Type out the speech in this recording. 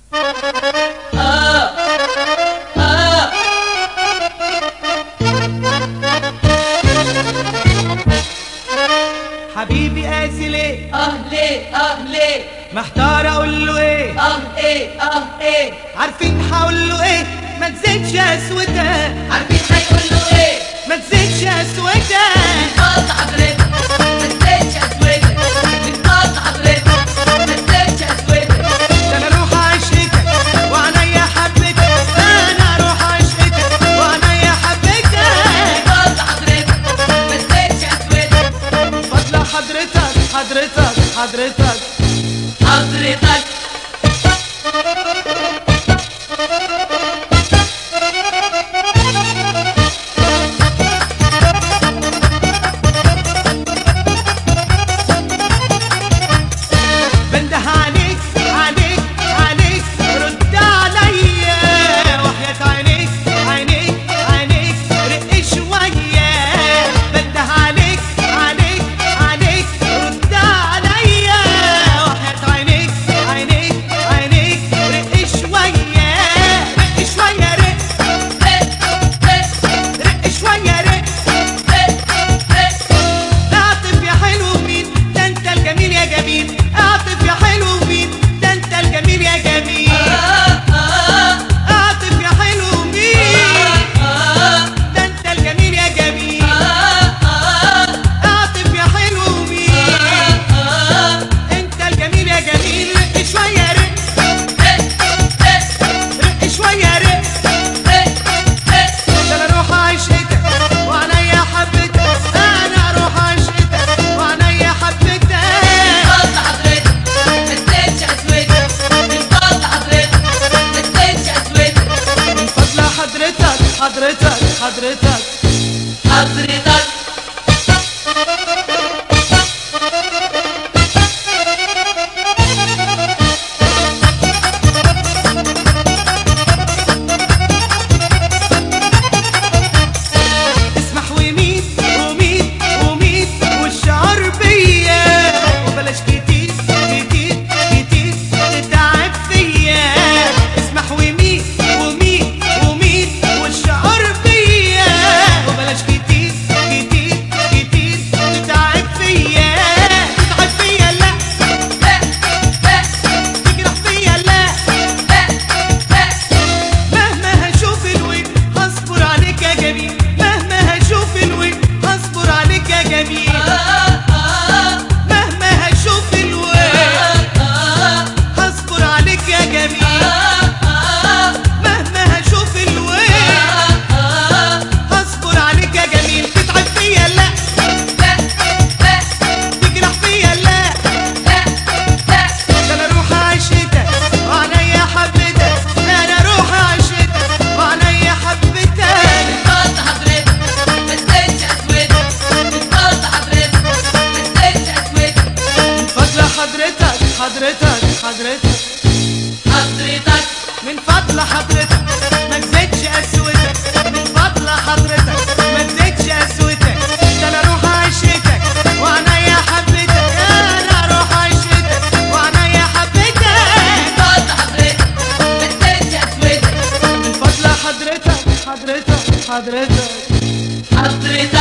آه آه حبيبي قاسي ليه آه ليه آه ليه محتار اقول له ايه آه إيه آه إيه عارفين هقول له ايه ما تزيدش اسوده عارفين هيقول له إيه ما تزيدش اسوده قاطع حضرتك ما تزيدش أسودك قاطع حضرتك ما تزيدش أسودك ده انا اروح عشقتك وعليا حبتك انا اروح عشقتك وعليا حبتك قاطع حضرتك ما تزيدش أسودك فضل حضرتك حضرتك حضرتك حضرتك بنده عليك عليك عليك رد عليا وحياة عينيك عينيك عينيك رق شوية بنده عليك عليك عليك رد عليا وحياة عينيك عينيك عينيك رق شوية رق شوية رق رق شوية رق اعطف يا حلو مين ده انت الجميل يا جميل اعطف يا حلو مين ده انت الجميل يا جميل اعطف يا حلو مين ده انت الجميل يا جميل اعطف يا حلو مين انت الجميل يا جميل رق شويه رق رق شويه رق ده انا اروح عشقتك وعليا حبتك انا اروح عشقتك وعليا حبتك من فضل حضرتك حضرتك حضرتك حضرتك اسمح وميت وميت وميت والشعر بيا وبلاش كتير كتير كتير تتعب فيا اسمح وميت وميت وميت والشعر بيا وبلاش كتير كتير كتير تتعب فيا تتعب فيا لا تجرح فيا لا مهما هشوف الوجه هصبر عليك يا جميل مهما هشوف الوجه هصبر عليك يا جميل مهما هشوف الوجه هصبر عليك يا جميل مهما هشوف الوجه هصبر عليك يا جميل تتعب فيا لا تجرح فيا لا ده انا اروح عشتك وعليا حبتك انا اروح عشتك وعليا حبتك فضل حضرتك حضرتك حضرتك حضرتك من فضل حضرتك ما تزيدش قسوتك من فضل حضرتك ما تزيدش قسوتك ده انا اروح عشتك وعنيا حبتك انا اروح عشتك وعنيا حبتك من فضل حضرتك حضرتك حضرتك حضرتك